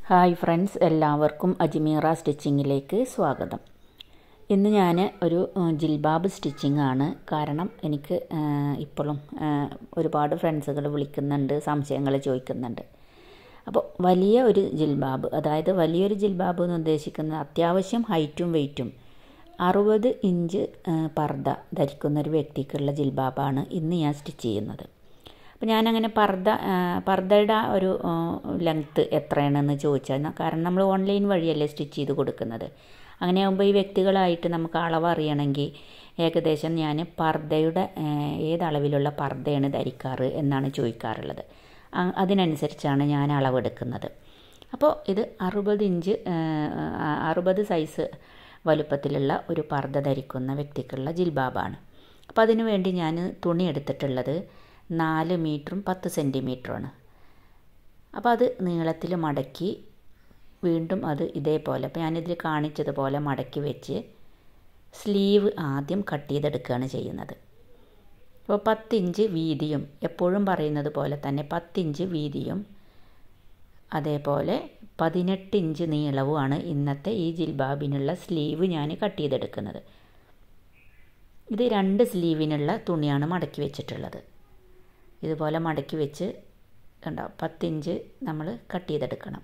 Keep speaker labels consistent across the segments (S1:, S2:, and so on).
S1: hi friends എല്ലാവർക്കും അജ്മീറ സ്റ്റിച്ചിങ്ങിലേക്ക് സ്വാഗതം ഇന്ന് ഞാൻ ഒരു ഏഹ്, ജിൽബാബ് സ്റ്റിച്ചിങ് ആണ് കാരണം എനിക്ക് ഏഹ്, ഇപ്പോഴും ഏഹ്, ഒരുപാട് ഫ്രണ്ട്സുകൾ വിളിക്കുന്നുണ്ട് സംശയങ്ങൾ ചോദിക്കുന്നുണ്ട് അപ്പോൾ വലിയ ഒരു ജിൽബാബ് അതായത് വലിയൊരു ജിൽബാബ് എന്ന് ഉദ്ദേശിക്കുന്നത് അത്യാവശ്യം ഹൈറ്റും വെയ്റ്റും അറുപത് ഇഞ്ച് ഏഹ്, പർദ്ദ ധരിക്കുന്ന ഒരു വ്യക്തിക്കുള്ള ജിൽബാബാണ് ഇന്ന് ഞാൻ സ്റ്റിച്ച് ചെയ്യുന്നത് അപ്പോൾ ഞാനങ്ങനെ പർദ്ദ ആ, പർദ്ദയുടെ ഒരു ലെങ്ത്ത് എത്രയാണെന്ന് ചോദിച്ചാൽ ന- കാരണം നമ്മൾ ഓൺലൈൻ വഴിയല്ലേ സ്റ്റിച്ച് ചെയ്ത് കൊടുക്കുന്നത് അങ്ങനെ ആകുമ്പോൾ ഈ വ്യക്തികളായിട്ട് നമുക്ക് അളവ് അറിയണമെങ്കിൽ ഏകദേശം ഞാൻ പർദ്ദയുടെ ആ, ഏത് അളവിലുള്ള പർദ്ദയാണ് ധരിക്കാറ് എന്നാണ് ചോദിക്കാറുള്ളത് ആ, അതിനനുസരിച്ചാണ് ഞാൻ അളവെടുക്കുന്നത് അപ്പോൾ ഇത് അറുപത് ഇഞ്ച് ആ, അറുപത് സൈസ് വലുപ്പത്തിലുള്ള ഒരു പർദ്ദ ധരിക്കുന്ന വ്യക്തിക്കുള്ള ജിൽബാബാണ് അപ്പോൾ അതിനു വേണ്ടി ഞാൻ തുണി എടുത്തിട്ടുള്ളത് നാല് മീറ്ററും പത്ത് സെൻറ്റിമീറ്ററുമാണ് അപ്പോൾ അത് നീളത്തിൽ മടക്കി വീണ്ടും അത് ഇതേപോലെ അപ്പോൾ ഞാനിതിൽ കാണിച്ചതുപോലെ മടക്കി വെച്ച് സ്ലീവ് ആദ്യം കട്ട് ചെയ്തെടുക്കുകയാണ് ചെയ്യുന്നത് അപ്പോൾ പത്തിഞ്ച് വീതിയും എപ്പോഴും പറയുന്നത് പോലെ തന്നെ പത്തിഞ്ച് വീതിയും അതേപോലെ പതിനെട്ട് ഇഞ്ച് നീളവുമാണ് ഇന്നത്തെ ഈ ജിൽബാബിനുള്ള സ്ലീവ് ഞാൻ കട്ട് ചെയ്തെടുക്കുന്നത് ഇത് രണ്ട് സ്ലീവിനുള്ള തുണിയാണ് മടക്കി വെച്ചിട്ടുള്ളത് ഇതുപോലെ മടക്കി വെച്ച് കണ്ടോ പത്തിഞ്ച് നമ്മൾ കട്ട് ചെയ്തെടുക്കണം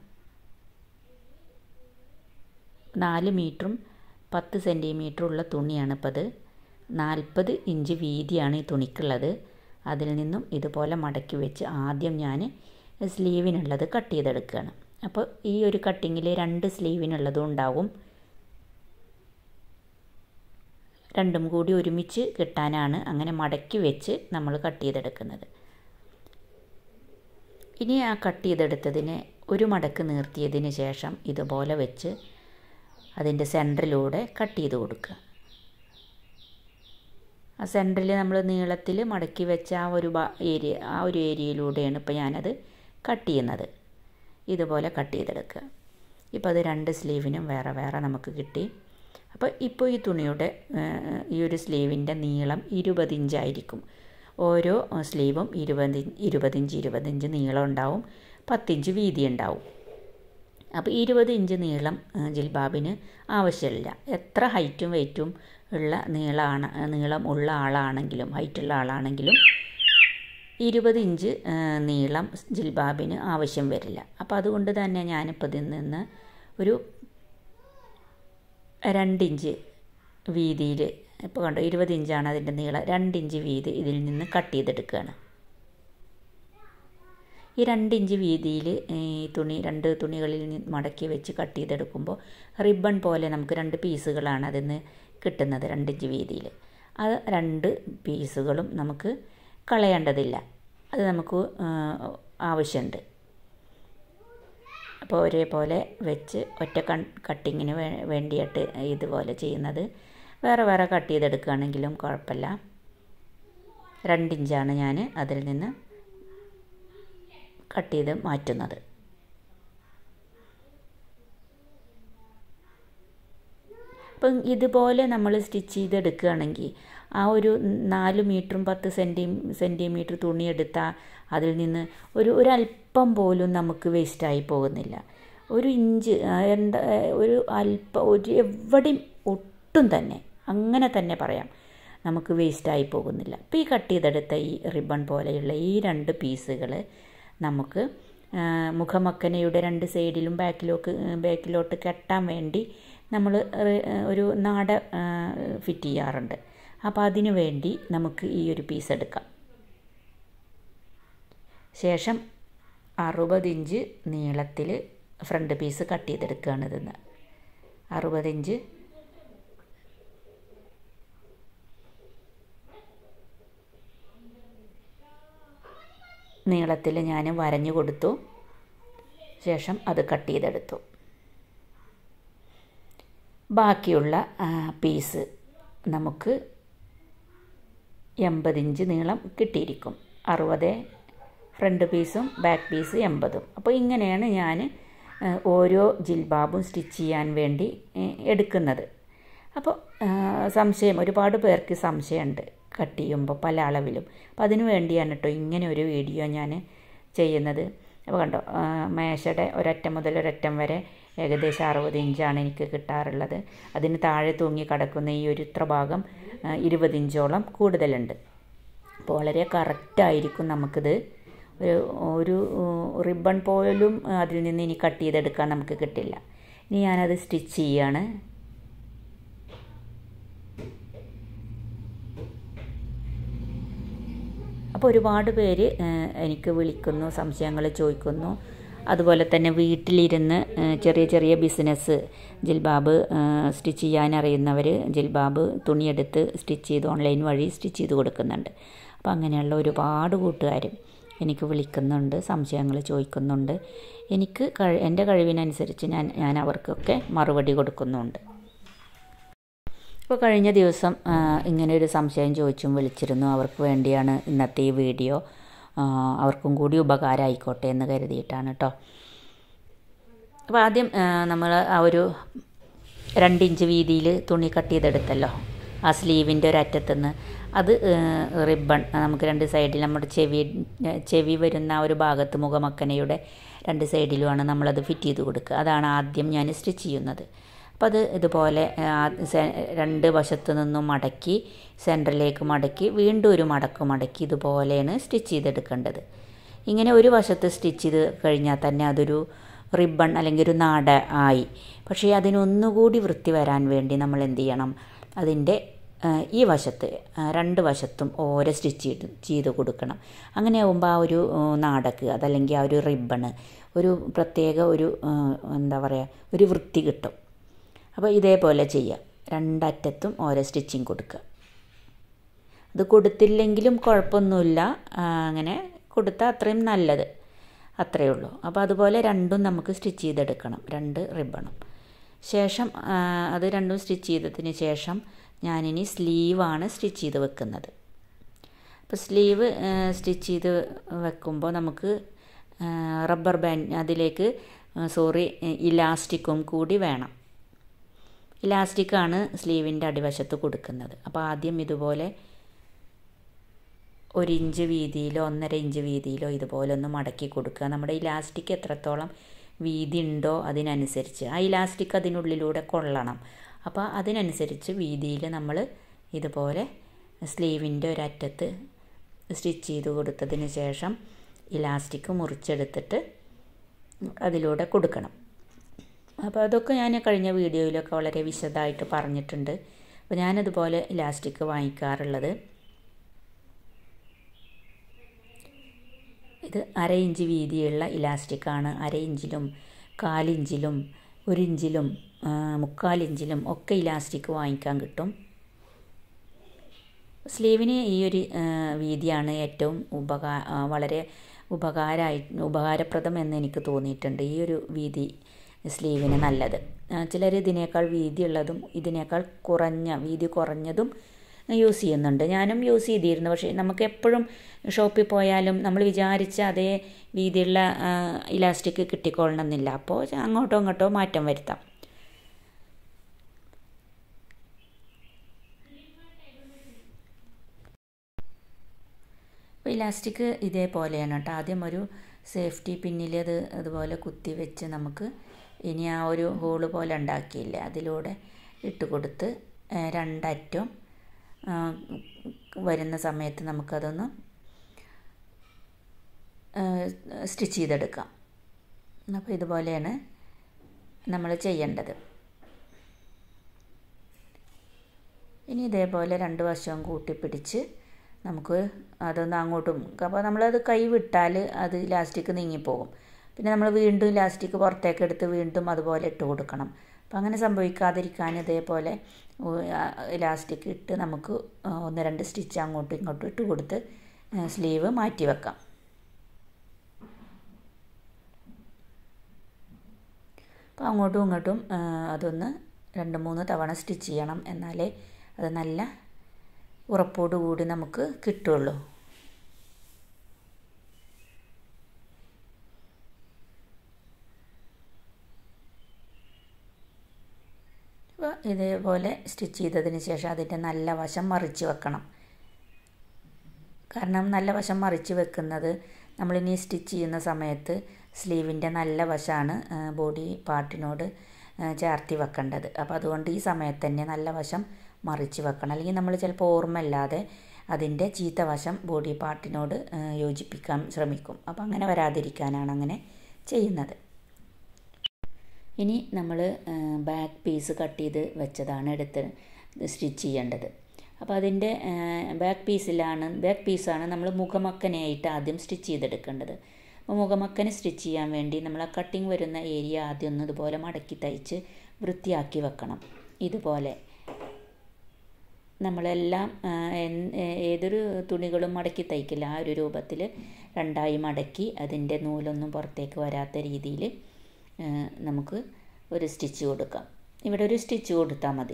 S1: നാല് മീറ്ററും പത്ത് സെൻറ്റിമീറ്ററും ഉള്ള തുണിയാണ് ഇപ്പോൾ അത് നാൽപ്പത് ഇഞ്ച് വീതിയാണ് ഈ തുണിക്കുള്ളത് അതിൽ നിന്നും ഇതുപോലെ മടക്കി വെച്ച് ആദ്യം ഞാൻ സ്ലീവിനുള്ളത് കട്ട് ചെയ്തെടുക്കുകയാണ് അപ്പോൾ ഈ ഒരു കട്ടിങ്ങിൽ രണ്ട് സ്ലീവിനുള്ളതും ഉണ്ടാവും രണ്ടും കൂടി ഒരുമിച്ച് കിട്ടാനാണ് അങ്ങനെ മടക്കി വെച്ച് നമ്മൾ കട്ട് ചെയ്തെടുക്കുന്നത് ഇനി ആ കട്ട് ചെയ്തെടുത്തതിനെ ഒരു മടക്ക് നീർത്തിയതിന് ശേഷം ഇതുപോലെ വെച്ച് അതിൻ്റെ സെൻറ്ററിലൂടെ കട്ട് ചെയ്ത് കൊടുക്കുക ആ സെൻറ്ററിൽ നമ്മൾ നീളത്തിൽ മടക്കി വെച്ച ആ ഒരു ഭാ- ഏരിയ ആ ഒരു ഏരിയയിലൂടെയാണ് ഇപ്പോൾ ഞാനത് കട്ട് ചെയ്യുന്നത് ഇതുപോലെ കട്ട് ചെയ്തെടുക്കുക ഇപ്പോൾ അത് രണ്ട് സ്ലീവിനും വേറെ വേറെ നമുക്ക് കിട്ടി അപ്പോൾ ഇപ്പോൾ ഈ തുണിയുടെ ഏഹ്, ഈ ഒരു സ്ലീവിൻ്റെ നീളം ഇരുപത് ഇഞ്ചായിരിക്കും ഓരോ സ്ലീവും ഇരുപത് ഇരുപതിഞ്ച് ഇരുപതിഞ്ച് നീളം ഉണ്ടാവും പത്തിഞ്ച് വീതി ഉണ്ടാവും അപ്പോൾ ഇരുപത് ഇഞ്ച് നീളം ഏഹ്, ജിൽബാബിന് ആവശ്യമില്ല എത്ര ഹൈറ്റും വെയ്റ്റും ഉള്ള നീളമാണ് നീളം ഉള്ള ആളാണെങ്കിലും ഹൈറ്റുള്ള ആളാണെങ്കിലും ഇരുപത് ഇഞ്ച് ഏഹ്, നീളം ജിൽബാബിന് ആവശ്യം വരില്ല അപ്പോൾ അതുകൊണ്ട് തന്നെ ഞാനിപ്പോൾ ഇതിൽ നിന്ന് ഒരു രണ്ടിഞ്ച് വീതിയിൽ ഇപ്പോൾ കണ്ടോ ഇരുപത് ഇഞ്ചാണ് അതിൻ്റെ നീളം രണ്ടിഞ്ച് വീതി ഇതിൽ നിന്ന് കട്ട് ചെയ്തെടുക്കുകയാണ് ഈ രണ്ടിഞ്ച് വീതിയിൽ ഈ തുണി രണ്ട് തുണികളിൽ നിന്ന് മടക്കി വെച്ച് കട്ട് ചെയ്തെടുക്കുമ്പോൾ റിബൺ പോലെ നമുക്ക് രണ്ട് പീസുകളാണ് അതിൽ നിന്ന് കിട്ടുന്നത് രണ്ടിഞ്ച് വീതിയിൽ അത് രണ്ട് പീസുകളും നമുക്ക് കളയേണ്ടതില്ല അത് നമുക്ക് ആ, ആവശ്യമുണ്ട് അപ്പോൾ ഒരേപോലെ വെച്ച് ഒറ്റ കൺ കട്ടിങ്ങിന് വേ വേണ്ടിയിട്ട് ഇതുപോലെ ചെയ്യുന്നത് വേറെ വേറെ കട്ട് ചെയ്തെടുക്കുകയാണെങ്കിലും കുഴപ്പമില്ല രണ്ടിഞ്ചാണ് ഞാൻ അതിൽ നിന്ന് കട്ട് ചെയ്ത് മാറ്റുന്നത് അപ്പം ഇതുപോലെ നമ്മൾ സ്റ്റിച്ച് ചെയ്തെടുക്കുകയാണെങ്കിൽ ആ ഒരു നാല് മീറ്ററും പത്ത് സെൻറ്റി സെൻറ്റിമീറ്റർ തുണി എടുത്താൽ അതിൽ നിന്ന് ഒരു ഒരല്പം പോലും നമുക്ക് വേസ്റ്റായി പോകുന്നില്ല ഒരു ഇഞ്ച് ആ, എന്താ ഒരു അല്പം ഒരു എവിടെയും ഒട്ടും തന്നെ അങ്ങനെ തന്നെ പറയാം നമുക്ക് വേസ്റ്റായി പോകുന്നില്ല അപ്പോൾ ഈ കട്ട് ചെയ്തെടുത്ത ഈ റിബൺ പോലെയുള്ള ഈ രണ്ട് പീസുകൾ നമുക്ക് ആ, മുഖമക്കനയുടെ രണ്ട് സൈഡിലും ബാക്കിലോട്ട് ബാക്കിലോട്ട് കെട്ടാൻ വേണ്ടി നമ്മൾ ഒരു നാട ആ, ഫിറ്റ് ചെയ്യാറുണ്ട് അപ്പോൾ അതിനു വേണ്ടി നമുക്ക് ഈ ഒരു പീസ് എടുക്കാം ശേഷം അറുപത് ഇഞ്ച് നീളത്തിൽ ഫ്രണ്ട് പീസ് കട്ട് ചെയ്തെടുക്കുകയാണ് ഇതെന്ന് അറുപത് ഇഞ്ച് നീളത്തിൽ ഞാൻ വരഞ്ഞു കൊടുത്തു ശേഷം അത് കട്ട് ചെയ്തെടുത്തു ബാക്കിയുള്ള ആ, പീസ് നമുക്ക് എൺപത് ഇഞ്ച് നീളം കിട്ടിയിരിക്കും അറുപത് ഫ്രണ്ട് പീസും ബാക്ക് പീസ് എൺപതും അപ്പോൾ ഇങ്ങനെയാണ് ഞാൻ ഏഹ്, ഓരോ ജിൽബാബും സ്റ്റിച്ച് ചെയ്യാൻ വേണ്ടി ഏഹ്, എടുക്കുന്നത് അപ്പോൾ ഏഹ്, സംശയം ഒരുപാട് പേർക്ക് സംശയമുണ്ട് കട്ട് ചെയ്യുമ്പോൾ പല അളവിലും അപ്പോൾ അതിനു വേണ്ടിയാണ് കേട്ടോ ഇങ്ങനെ ഒരു വീഡിയോ ഞാൻ ചെയ്യുന്നത് അപ്പോൾ കണ്ടോ മേശയുടെ ഒരറ്റം മുതൽ ഒരറ്റം വരെ ഏകദേശം അറുപത് ഇഞ്ചാണ് എനിക്ക് കിട്ടാറുള്ളത് അതിന് താഴെ തൂങ്ങി കിടക്കുന്ന ഈ ഒരു ഇത്ര ഭാഗം ഇരുപത് ഇഞ്ചോളം കൂടുതലുണ്ട് അപ്പോൾ വളരെ കറക്റ്റായിരിക്കും നമുക്കിത് ഒരു ഒരു റിബൺ പോലും അതിൽ നിന്ന് ഇനി കട്ട് ചെയ്തെടുക്കാൻ നമുക്ക് കിട്ടില്ല ഇനി ഞാനത് സ്റ്റിച്ച് ചെയ്യാണ് അപ്പോൾ ഒരുപാട് പേര് എനിക്ക് വിളിക്കുന്നു സംശയങ്ങൾ ചോദിക്കുന്നു അതുപോലെ തന്നെ വീട്ടിലിരുന്ന് ചെറിയ ചെറിയ ബിസിനസ് ജിൽബാബ് സ്റ്റിച്ച് ചെയ്യാൻ അറിയുന്നവർ ജിൽബാബ് തുണിയെടുത്ത് സ്റ്റിച്ച് ചെയ്ത് ഓൺലൈൻ വഴി സ്റ്റിച്ച് ചെയ്ത് കൊടുക്കുന്നുണ്ട് അപ്പോൾ അങ്ങനെയുള്ള ഒരുപാട് കൂട്ടുകാരും എനിക്ക് വിളിക്കുന്നുണ്ട് സംശയങ്ങൾ ചോദിക്കുന്നുണ്ട് എനിക്ക് കഴി എൻ്റെ കഴിവിനനുസരിച്ച് ഞാൻ ഞാൻ അവർക്കൊക്കെ മറുപടി കൊടുക്കുന്നുണ്ട് ഇപ്പോൾ കഴിഞ്ഞ ദിവസം ഇങ്ങനെ ഒരു സംശയം ചോദിച്ചും വിളിച്ചിരുന്നു അവർക്ക് വേണ്ടിയാണ് ഇന്നത്തെ ഈ വീഡിയോ അവർക്കും കൂടി ഉപകാരമായിക്കോട്ടെ എന്ന് കരുതിയിട്ടാണ് കേട്ടോ അപ്പോൾ ആദ്യം നമ്മൾ ആ ഒരു രണ്ടിഞ്ച് വീതിയിൽ തുണി കട്ട് ചെയ്തെടുത്തല്ലോ ആ സ്ലീവിൻ്റെ ഒരറ്റത്തുനിന്ന് അത് റിബൺ നമുക്ക് രണ്ട് സൈഡിൽ നമ്മുടെ ചെവി ചെവി വരുന്ന ആ ഒരു ഭാഗത്ത് മുഖമക്കനയുടെ രണ്ട് സൈഡിലുമാണ് നമ്മളത് ഫിറ്റ് ചെയ്ത് കൊടുക്കുക അതാണ് ആദ്യം ഞാൻ സ്റ്റിച്ച് ചെയ്യുന്നത് അപ്പോൾ അത് ഇതുപോലെ രണ്ട് വശത്തു നിന്നും മടക്കി സെൻറ്ററിലേക്ക് മടക്കി വീണ്ടും ഒരു മടക്ക് മടക്കി ഇതുപോലെയാണ് സ്റ്റിച്ച് ചെയ്തെടുക്കേണ്ടത് ഇങ്ങനെ ഒരു വശത്ത് സ്റ്റിച്ച് ചെയ്ത് കഴിഞ്ഞാൽ തന്നെ അതൊരു റിബൺ അല്ലെങ്കിൽ ഒരു നാട ആയി പക്ഷേ അതിനൊന്നുകൂടി വൃത്തി വരാൻ വേണ്ടി നമ്മൾ എന്ത് ചെയ്യണം അതിൻ്റെ ഈ വശത്ത് രണ്ട് വശത്തും ഓരോ സ്റ്റിച്ച് ചെയ്ത് ചെയ്ത് കൊടുക്കണം അങ്ങനെ ആകുമ്പോൾ ആ ഒരു നാടക്ക് അതല്ലെങ്കിൽ ആ ഒരു റിബണ് ഒരു പ്രത്യേക ഒരു എന്താ പറയുക ഒരു വൃത്തി കിട്ടും അപ്പോൾ ഇതേപോലെ ചെയ്യുക രണ്ടറ്റത്തും ഓരോ സ്റ്റിച്ചിങ് കൊടുക്കുക അത് കൊടുത്തില്ലെങ്കിലും കുഴപ്പമൊന്നുമില്ല അങ്ങനെ കൊടുത്താൽ അത്രയും നല്ലത് അത്രയേ ഉള്ളൂ അപ്പോൾ അതുപോലെ രണ്ടും നമുക്ക് സ്റ്റിച്ച് ചെയ്തെടുക്കണം രണ്ട് റിബണും ശേഷം അത് രണ്ടും സ്റ്റിച്ച് ചെയ്തതിന് ശേഷം ഞാനിനി സ്ലീവാണ് സ്റ്റിച്ച് ചെയ്ത് വെക്കുന്നത് അപ്പോൾ സ്ലീവ് സ്റ്റിച്ച് ചെയ്ത് വെക്കുമ്പോൾ നമുക്ക് റബ്ബർ ബാൻഡ് അതിലേക്ക് സോറി ഇലാസ്റ്റിക്കും കൂടി വേണം ഇലാസ്റ്റിക്കാണ് സ്ലീവിൻ്റെ അടിവശത്ത് കൊടുക്കുന്നത് അപ്പോൾ ആദ്യം ഇതുപോലെ ഒരു ഇഞ്ച് വീതിയിലോ ഒന്നര ഇഞ്ച് വീതിയിലോ ഇതുപോലെ ഒന്ന് മടക്കി കൊടുക്കുക നമ്മുടെ ഇലാസ്റ്റിക് എത്രത്തോളം വീതി ഉണ്ടോ അതിനനുസരിച്ച് ആ ഇലാസ്റ്റിക് അതിനുള്ളിലൂടെ കൊള്ളണം അപ്പോൾ അതിനനുസരിച്ച് വീതിയിൽ നമ്മൾ ഇതുപോലെ സ്ലീവിൻ്റെ ഒരറ്റത്ത് സ്റ്റിച്ച് ചെയ്ത് കൊടുത്തതിന് ശേഷം ഇലാസ്റ്റിക് മുറിച്ചെടുത്തിട്ട് അതിലൂടെ കൊടുക്കണം അപ്പോൾ അതൊക്കെ ഞാൻ കഴിഞ്ഞ വീഡിയോയിലൊക്കെ വളരെ വിശദമായിട്ട് പറഞ്ഞിട്ടുണ്ട് അപ്പോൾ ഞാനതുപോലെ ഇലാസ്റ്റിക് വാങ്ങിക്കാറുള്ളത് ഇത് അര ഇഞ്ച് വീതിയുള്ള ഇലാസ്റ്റിക്കാണ് അര ഇഞ്ചിലും കാലിഞ്ചിലും ഒരു ഇഞ്ചിലും മുക്കാലിഞ്ചിലും ഒക്കെ ഇലാസ്റ്റിക് വാങ്ങിക്കാൻ കിട്ടും സ്ലീവിന് ഈ ഒരു വീതിയാണ് ഏറ്റവും ഉപകാ വളരെ ഉപകാരമായി ഉപകാരപ്രദം എന്ന് എനിക്ക് തോന്നിയിട്ടുണ്ട് ഈ ഒരു വീതി സ്ലീവിന് നല്ലത് ചിലർ ഇതിനേക്കാൾ വീതിയുള്ളതും ഇതിനേക്കാൾ കുറഞ്ഞ വീതി കുറഞ്ഞതും യൂസ് ചെയ്യുന്നുണ്ട് ഞാനും യൂസ് ചെയ്തിരുന്നു പക്ഷേ നമുക്ക് എപ്പോഴും ഷോപ്പിൽ പോയാലും നമ്മൾ വിചാരിച്ച അതേ വീതിയുള്ള ഇലാസ്റ്റിക് കിട്ടിക്കൊള്ളണമെന്നില്ല അപ്പോൾ അങ്ങോട്ടോ ഇങ്ങോട്ടോ മാറ്റം വരുത്താം അപ്പോൾ ഇലാസ്റ്റിക് ഇതേപോലെയാണ് കേട്ടോ ആദ്യം ഒരു സേഫ്റ്റി പിന്നിൽ അത് അതുപോലെ കുത്തി വെച്ച് നമുക്ക് ഇനി ആ ഒരു ഹോള് പോലെ ഉണ്ടാക്കിയില്ലേ അതിലൂടെ ഇട്ട് കൊടുത്ത് രണ്ടറ്റവും വരുന്ന സമയത്ത് നമുക്കതൊന്ന് സ്റ്റിച്ച് ചെയ്തെടുക്കാം അപ്പോൾ ഇതുപോലെയാണ് നമ്മൾ ചെയ്യേണ്ടത് ഇനി ഇതേപോലെ രണ്ട് വശവും കൂട്ടിപ്പിടിച്ച് നമുക്ക് അതൊന്ന് അങ്ങോട്ടും അപ്പോൾ നമ്മളത് കൈ വിട്ടാൽ അത് ഇലാസ്റ്റിക് നീങ്ങിപ്പോകും പിന്നെ നമ്മൾ വീണ്ടും ഇലാസ്റ്റിക് പുറത്തേക്ക് എടുത്ത് വീണ്ടും അതുപോലെ ഇട്ട് കൊടുക്കണം അപ്പം അങ്ങനെ സംഭവിക്കാതിരിക്കാൻ ഇതേപോലെ ഇലാസ്റ്റിക് ഇട്ട് നമുക്ക് ഒന്ന് രണ്ട് സ്റ്റിച്ച് അങ്ങോട്ടും ഇങ്ങോട്ടും ഇട്ട് കൊടുത്ത് സ്ലീവ് മാറ്റി വെക്കാം അപ്പോൾ അങ്ങോട്ടും ഇങ്ങോട്ടും അതൊന്ന് രണ്ട് മൂന്ന് തവണ സ്റ്റിച്ച് ചെയ്യണം എന്നാലേ അത് നല്ല ഉറപ്പോടുകൂടി നമുക്ക് കിട്ടുള്ളൂ അപ്പോൾ ഇതേപോലെ സ്റ്റിച്ച് ചെയ്തതിന് ശേഷം അതിൻ്റെ നല്ല വശം മറിച്ച് വെക്കണം കാരണം നല്ല വശം മറിച്ച് വെക്കുന്നത് നമ്മളിനി സ്റ്റിച്ച് ചെയ്യുന്ന സമയത്ത് സ്ലീവിൻ്റെ നല്ല വശമാണ് ബോഡി പാർട്ടിനോട് ചേർത്തി വെക്കേണ്ടത് അപ്പോൾ അതുകൊണ്ട് ഈ സമയത്ത് തന്നെ നല്ല വശം മറിച്ച് വെക്കണം അല്ലെങ്കിൽ നമ്മൾ ചിലപ്പോൾ ഓർമ്മയില്ലാതെ അതിൻ്റെ ചീത്ത വശം ബോഡി പാർട്ടിനോട് യോജിപ്പിക്കാൻ ശ്രമിക്കും അപ്പോൾ അങ്ങനെ വരാതിരിക്കാനാണ് അങ്ങനെ ചെയ്യുന്നത് ഇനി നമ്മൾ ബാക്ക് പീസ് കട്ട് ചെയ്ത് വെച്ചതാണ് എടുത്ത് സ്റ്റിച്ച് ചെയ്യേണ്ടത് അപ്പോൾ അതിൻ്റെ ബാക്ക് പീസിലാണ് ബാക്ക് പീസാണ് നമ്മൾ മുഖമക്കനായിട്ട് ആദ്യം സ്റ്റിച്ച് ചെയ്തെടുക്കേണ്ടത് അപ്പോൾ മുഖമക്കന് സ്റ്റിച്ച് ചെയ്യാൻ വേണ്ടി നമ്മൾ ആ കട്ടിങ് വരുന്ന ഏരിയ ആദ്യം ഒന്ന് ഇതുപോലെ മടക്കി തയ്ച്ച് വൃത്തിയാക്കി വെക്കണം ഇതുപോലെ നമ്മളെല്ലാം ഏതൊരു തുണികളും മടക്കി തയ്ക്കില്ല ആ ഒരു രൂപത്തിൽ രണ്ടായി മടക്കി അതിൻ്റെ നൂലൊന്നും പുറത്തേക്ക് വരാത്ത രീതിയിൽ നമുക്ക് ഒരു സ്റ്റിച്ച് കൊടുക്കാം ഇവിടെ ഒരു സ്റ്റിച്ച് കൊടുത്താൽ മതി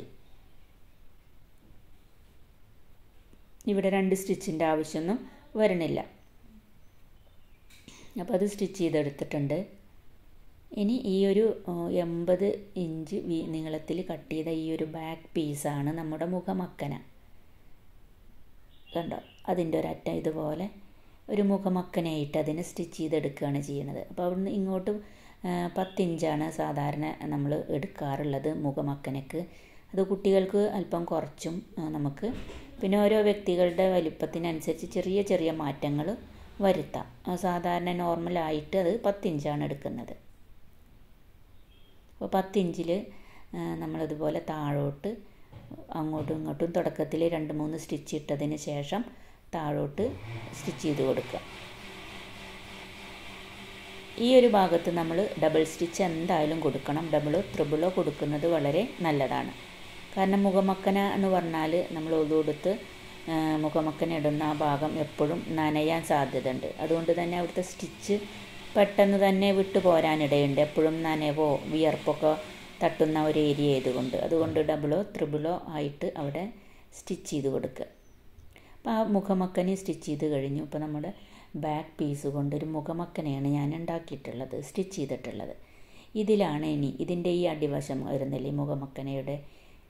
S1: ഇവിടെ രണ്ട് സ്റ്റിച്ചിൻ്റെ ആവശ്യമൊന്നും വരണില്ല അപ്പോൾ അത് സ്റ്റിച്ച് ചെയ്തെടുത്തിട്ടുണ്ട് ഇനി ഈ ഒരു എൺപത് ഇഞ്ച് വീ നീളത്തിൽ കട്ട് ചെയ്ത ഈ ഒരു ബാക്ക് പീസാണ് നമ്മുടെ മുഖമക്കന കണ്ടോ അതിൻ്റെ ഒരറ്റം ഇതുപോലെ ഒരു മുഖമക്കനായിട്ട് അതിനെ സ്റ്റിച്ച് ചെയ്തെടുക്കുകയാണ് ചെയ്യുന്നത് അപ്പോൾ അവിടുന്ന് ഇങ്ങോട്ട് പത്തിഞ്ചാണ് സാധാരണ നമ്മൾ എടുക്കാറുള്ളത് മുഖമക്കനക്ക് അത് കുട്ടികൾക്ക് അല്പം കുറച്ചും നമുക്ക് പിന്നെ ഓരോ വ്യക്തികളുടെ വലിപ്പത്തിനനുസരിച്ച് ചെറിയ ചെറിയ മാറ്റങ്ങൾ വരുത്താം സാധാരണ നോർമലായിട്ട് അത് പത്തിഞ്ചാണ് എടുക്കുന്നത് അപ്പോൾ പത്തിഞ്ചിൽ നമ്മളിതുപോലെ താഴോട്ട് അങ്ങോട്ടും ഇങ്ങോട്ടും തുടക്കത്തിൽ രണ്ട് മൂന്ന് സ്റ്റിച്ച് ഇട്ടതിന് ശേഷം താഴോട്ട് സ്റ്റിച്ച് ചെയ്ത് കൊടുക്കുക ഈ ഒരു ഭാഗത്ത് നമ്മൾ ഡബിൾ സ്റ്റിച്ച് എന്തായാലും കൊടുക്കണം ഡബിളോ ത്രിബിളോ കൊടുക്കുന്നത് വളരെ നല്ലതാണ് കാരണം മുഖമക്കന എന്ന് പറഞ്ഞാൽ നമ്മൾ ഒതുകൊടുത്ത് മുഖമക്കന ഇടുന്ന ആ ഭാഗം എപ്പോഴും നനയാൻ സാധ്യതയുണ്ട് അതുകൊണ്ട് തന്നെ അവിടുത്തെ സ്റ്റിച്ച് പെട്ടെന്ന് തന്നെ വിട്ടു പോരാനിടയുണ്ട് എപ്പോഴും നനവോ വിയർപ്പൊക്കെ തട്ടുന്ന ഒരു ഏരിയ ആയതുകൊണ്ട് അതുകൊണ്ട് ഡബിളോ ത്രിബിളോ ആയിട്ട് അവിടെ സ്റ്റിച്ച് ചെയ്ത് കൊടുക്കുക അപ്പോൾ ആ മുഖമക്കനെ സ്റ്റിച്ച് ചെയ്ത് കഴിഞ്ഞു ഇപ്പോൾ നമ്മുടെ ബാക്ക് പീസ് കൊണ്ട് ഒരു മുഖമക്കനെയാണ് ഞാൻ ഉണ്ടാക്കിയിട്ടുള്ളത് സ്റ്റിച്ച് ചെയ്തിട്ടുള്ളത് ഇതിലാണ് ഇനി ഇതിൻ്റെ ഈ അടിവശം വരുന്നില്ലേ മുഖമക്കനയുടെ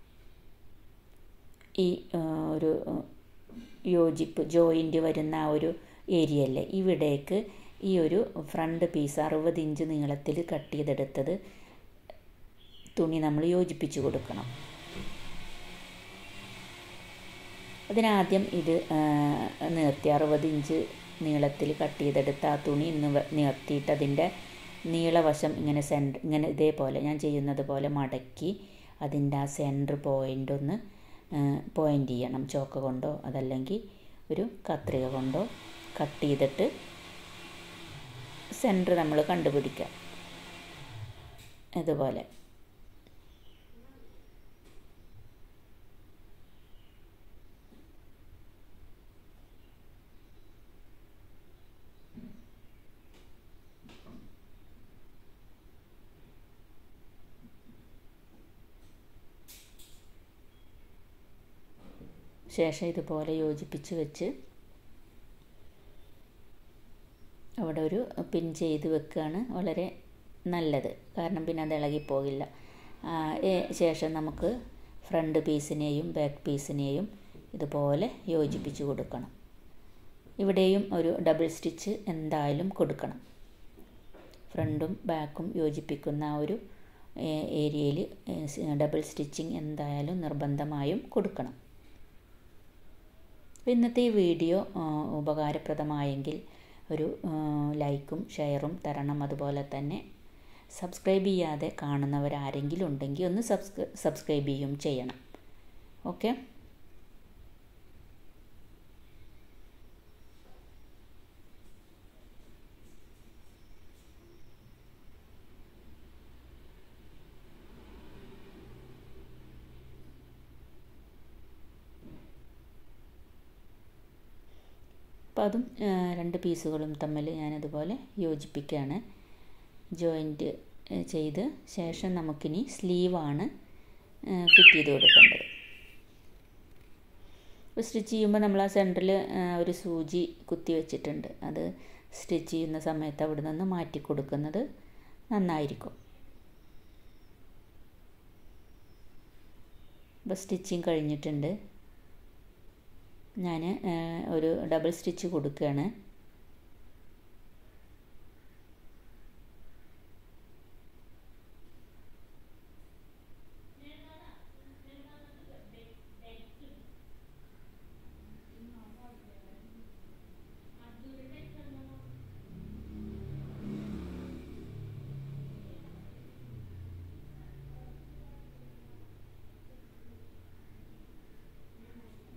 S1: ഈ ഒരു യോജിപ്പ് ജോയിൻ്റ് വരുന്ന ആ ഒരു ഏരിയ അല്ലേ ഇവിടേക്ക് ഈ ഒരു ഫ്രണ്ട് പീസ് അറുപത് ഇഞ്ച് നീളത്തിൽ കട്ട് ചെയ്തെടുത്തത് തുണി നമ്മൾ യോജിപ്പിച്ച് കൊടുക്കണം അതിനാദ്യം ഇത് നിർത്തി അറുപത് ഇഞ്ച് നീളത്തിൽ കട്ട് ചെയ്തെടുത്ത ആ തുണി ഇന്ന് നിർത്തിയിട്ട് അതിൻ്റെ നീളവശം ഇങ്ങനെ സെൻറ്റർ ഇങ്ങനെ ഇതേപോലെ ഞാൻ ചെയ്യുന്നത് പോലെ മടക്കി അതിൻ്റെ ആ സെൻറ്റർ പോയിൻ്റ് ഒന്ന് പോയിൻ്റ് ചെയ്യണം ചോക്ക കൊണ്ടോ അതല്ലെങ്കിൽ ഒരു കത്രിക കൊണ്ടോ കട്ട് ചെയ്തിട്ട് സെൻറ്റർ നമ്മൾ കണ്ടുപിടിക്കുക ഇതുപോലെ ശേഷം ഇതുപോലെ യോജിപ്പിച്ച് വെച്ച് അവിടെ ഒരു പിൻ ചെയ്ത് വെക്കുകയാണ് വളരെ നല്ലത് കാരണം പിന്നെ അത് ഇളകിപ്പോകില്ല ശേഷം നമുക്ക് ഫ്രണ്ട് പീസിനെയും ബാക്ക് പീസിനെയും ഇതുപോലെ യോജിപ്പിച്ച് കൊടുക്കണം ഇവിടെയും ഒരു ഡബിൾ സ്റ്റിച്ച് എന്തായാലും കൊടുക്കണം ഫ്രണ്ടും ബാക്കും യോജിപ്പിക്കുന്ന ആ ഒരു ഏരിയയിൽ ഡബിൾ സ്റ്റിച്ചിങ് എന്തായാലും നിർബന്ധമായും കൊടുക്കണം ഇന്നത്തെ ഈ വീഡിയോ ഉപകാരപ്രദമായെങ്കിൽ ഒരു ലൈക്കും ഷെയറും തരണം അതുപോലെ തന്നെ സബ്സ്ക്രൈബ് ചെയ്യാതെ കാണുന്നവരാരെങ്കിലും ഉണ്ടെങ്കിൽ ഒന്ന് സബ്സ്ക്രൈ സബ്സ്ക്രൈബ് ചെയ്യും ചെയ്യണം ഓക്കെ അപ്പോൾ അതും രണ്ട് പീസുകളും തമ്മിൽ ഞാനതുപോലെ യോജിപ്പിക്കുകയാണ് ജോയിൻറ്റ് ചെയ്ത് ശേഷം നമുക്കിനി സ്ലീവാണ് ഫിറ്റ് ചെയ്ത് കൊടുക്കേണ്ടത് അപ്പോൾ സ്റ്റിച്ച് ചെയ്യുമ്പോൾ നമ്മൾ ആ സെൻറ്ററിൽ ഒരു സൂചി കുത്തി വെച്ചിട്ടുണ്ട് അത് സ്റ്റിച്ച് ചെയ്യുന്ന സമയത്ത് അവിടെ നിന്ന് മാറ്റി കൊടുക്കുന്നത് നന്നായിരിക്കും അപ്പോൾ സ്റ്റിച്ചിങ് കഴിഞ്ഞിട്ടുണ്ട് ഞാൻ ഒരു ഡബിൾ സ്റ്റിച്ച് കൊടുക്കുകയാണ്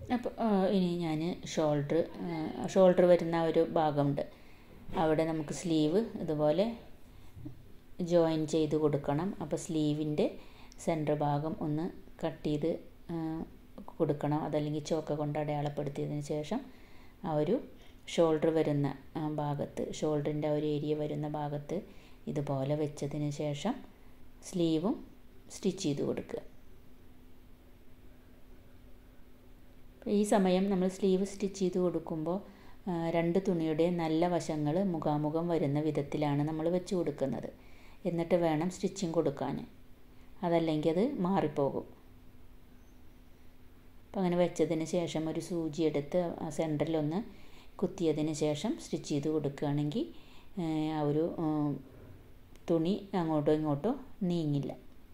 S1: അപ്പോൾ ഇനി ഞാൻ ഷോൾഡർ ഷോൾഡർ വരുന്ന ഒരു ഭാഗമുണ്ട് അവിടെ നമുക്ക് സ്ലീവ് ഇതുപോലെ ജോയിൻ ചെയ്ത് കൊടുക്കണം അപ്പോൾ സ്ലീവിൻ്റെ സെൻറ്റർ ഭാഗം ഒന്ന് കട്ട് ചെയ്ത് കൊടുക്കണം അതല്ലെങ്കിൽ ചോക്ക കൊണ്ട് അടയാളപ്പെടുത്തിയതിന് ശേഷം ആ ഒരു ഷോൾഡർ വരുന്ന ഭാഗത്ത് ഷോൾഡറിൻ്റെ ഒരു ഏരിയ വരുന്ന ഭാഗത്ത് ഇതുപോലെ വെച്ചതിന് ശേഷം സ്ലീവും സ്റ്റിച്ച് ചെയ്ത് കൊടുക്കുക ഈ സമയം നമ്മൾ സ്ലീവ് സ്റ്റിച്ച് ചെയ്ത് കൊടുക്കുമ്പോൾ രണ്ട് തുണിയുടെ നല്ല വശങ്ങൾ മുഖാമുഖം വരുന്ന വിധത്തിലാണ് നമ്മൾ വെച്ച് കൊടുക്കുന്നത് എന്നിട്ട് വേണം സ്റ്റിച്ചിങ് കൊടുക്കാൻ അതല്ലെങ്കിൽ അത് മാറിപ്പോകും അപ്പം അങ്ങനെ വെച്ചതിന് ശേഷം ഒരു സൂചി എടുത്ത് ആ സെൻറ്ററിലൊന്ന് കുത്തിയതിന് ശേഷം സ്റ്റിച്ച് ചെയ്ത് കൊടുക്കുകയാണെങ്കിൽ ആ ഒരു തുണി അങ്ങോട്ടോ ഇങ്ങോട്ടോ നീങ്ങില്ല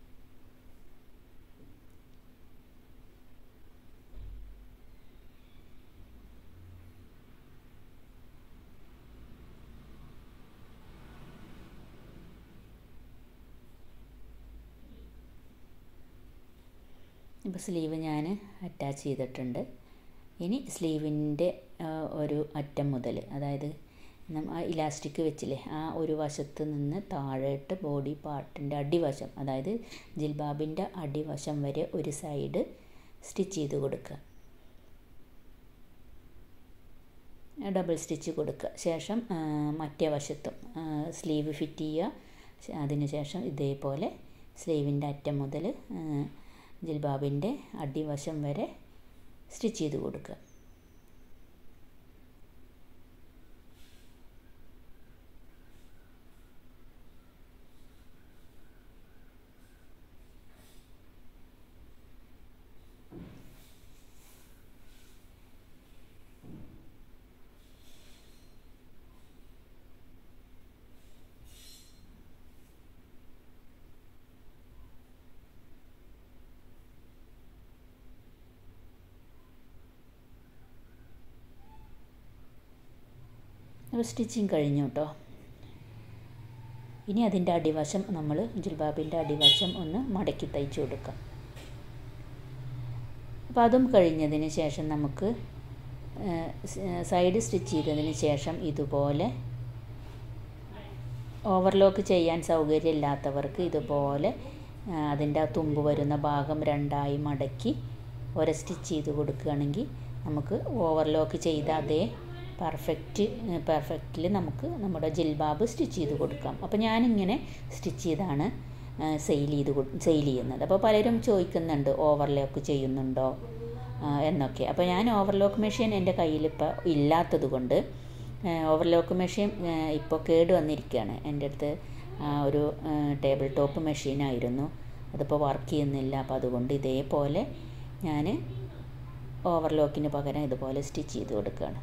S1: ഇപ്പോൾ സ്ലീവ് ഞാൻ അറ്റാച്ച് ചെയ്തിട്ടുണ്ട് ഇനി സ്ലീവിൻ്റെ ഒരു അറ്റം മുതൽ അതായത് ആ ഇലാസ്റ്റിക് വെച്ചില്ലേ ആ ഒരു വശത്ത് നിന്ന് താഴോട്ട് ബോഡി പാർട്ടിൻ്റെ അടിവശം അതായത് ജിൽബാബിൻ്റെ അടിവശം വരെ ഒരു സൈഡ് സ്റ്റിച്ച് ചെയ്ത് കൊടുക്കുക ഡബിൾ സ്റ്റിച്ച് കൊടുക്കുക ശേഷം മറ്റേ വശത്തും സ്ലീവ് ഫിറ്റ് ചെയ്യുക അതിന് ശേഷം ഇതേപോലെ സ്ലീവിൻ്റെ അറ്റം മുതൽ ജിൽബാബിൻ്റെ അടിവശം വരെ സ്റ്റിച്ച് ചെയ്ത് കൊടുക്കുക അപ്പോൾ സ്റ്റിച്ചിങ് കഴിഞ്ഞു കേട്ടോ ഇനി അതിൻ്റെ അടിവശം നമ്മൾ ജിൽബാബിൻ്റെ അടിവശം ഒന്ന് മടക്കി തയ്ച്ചു കൊടുക്കാം അപ്പോൾ അതും കഴിഞ്ഞതിന് ശേഷം നമുക്ക് സൈഡ് സ്റ്റിച്ച് ചെയ്തതിന് ശേഷം ഇതുപോലെ ഓവർലോക്ക് ചെയ്യാൻ സൗകര്യമില്ലാത്തവർക്ക് ഇതുപോലെ അതിൻ്റെ ആ തുമ്പ് വരുന്ന ഭാഗം രണ്ടായി മടക്കി ഒര സ്റ്റിച്ച് ചെയ്ത് കൊടുക്കുകയാണെങ്കിൽ നമുക്ക് ഓവർലോക്ക് ചെയ്ത അതേ പെർഫെക്റ്റ് പെർഫെക്റ്റിൽ നമുക്ക് നമ്മുടെ ജിൽബാബ് സ്റ്റിച്ച് ചെയ്ത് കൊടുക്കാം അപ്പോൾ ഞാനിങ്ങനെ സ്റ്റിച്ച് ചെയ്താണ് സെയിൽ ചെയ്ത് സെയിൽ ചെയ്യുന്നത് അപ്പോൾ പലരും ചോദിക്കുന്നുണ്ട് ഓവർലോക്ക് ചെയ്യുന്നുണ്ടോ എന്നൊക്കെ അപ്പോൾ ഞാൻ ഓവർലോക്ക് മെഷീൻ എൻ്റെ കയ്യിൽ ഇപ്പോൾ ഇല്ലാത്തത് കൊണ്ട് ഓവർലോക്ക് മെഷീൻ ഇപ്പോൾ കേട് വന്നിരിക്കുകയാണ് എൻ്റെ അടുത്ത് ഒരു ടേബിൾ ടോപ്പ് മെഷീനായിരുന്നു അതിപ്പോൾ വർക്ക് ചെയ്യുന്നില്ല അപ്പോൾ അതുകൊണ്ട് ഇതേപോലെ ഞാൻ ഓവർലോക്കിന് പകരം ഇതുപോലെ സ്റ്റിച്ച് ചെയ്ത് കൊടുക്കുകയാണ്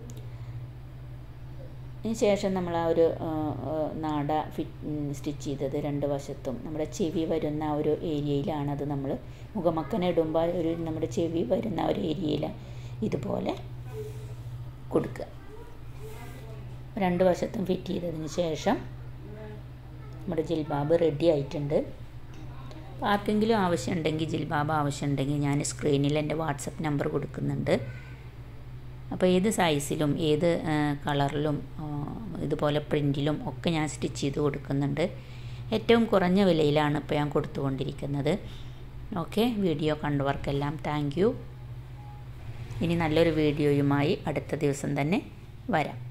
S1: ഇതിന് ശേഷം നമ്മൾ ആ ഒരു നാട ഫിറ്റ് സ്റ്റിച്ച് ചെയ്തത് രണ്ട് വശത്തും നമ്മുടെ ചെവി വരുന്ന ആ ഒരു ഏരിയയിലാണ് അത് നമ്മൾ മുഖമക്കന ഇടുമ്പോൾ ഒരു നമ്മുടെ ചെവി വരുന്ന ഒരു ഏരിയയിൽ ഇതുപോലെ കൊടുക്കുക രണ്ട് വശത്തും ഫിറ്റ് ചെയ്തതിന് ശേഷം നമ്മുടെ ജിൽബാബ് റെഡി ആയിട്ടുണ്ട് അപ്പോൾ ആർക്കെങ്കിലും ആവശ്യമുണ്ടെങ്കിൽ ജിൽബാബ് ആവശ്യമുണ്ടെങ്കിൽ ഞാൻ സ്ക്രീനിൽ എൻ്റെ വാട്സപ്പ് നമ്പർ കൊടുക്കുന്നുണ്ട് അപ്പോൾ ഏത് സൈസിലും ഏത് കളറിലും ഇതുപോലെ പ്രിൻറ്റിലും ഒക്കെ ഞാൻ സ്റ്റിച്ച് ചെയ്ത് കൊടുക്കുന്നുണ്ട് ഏറ്റവും കുറഞ്ഞ വിലയിലാണ് ഇപ്പോൾ ഞാൻ കൊടുത്തുകൊണ്ടിരിക്കുന്നത് ഓക്കെ വീഡിയോ കണ്ടവർക്കെല്ലാം താങ്ക് യു ഇനി നല്ലൊരു വീഡിയോയുമായി അടുത്ത ദിവസം തന്നെ വരാം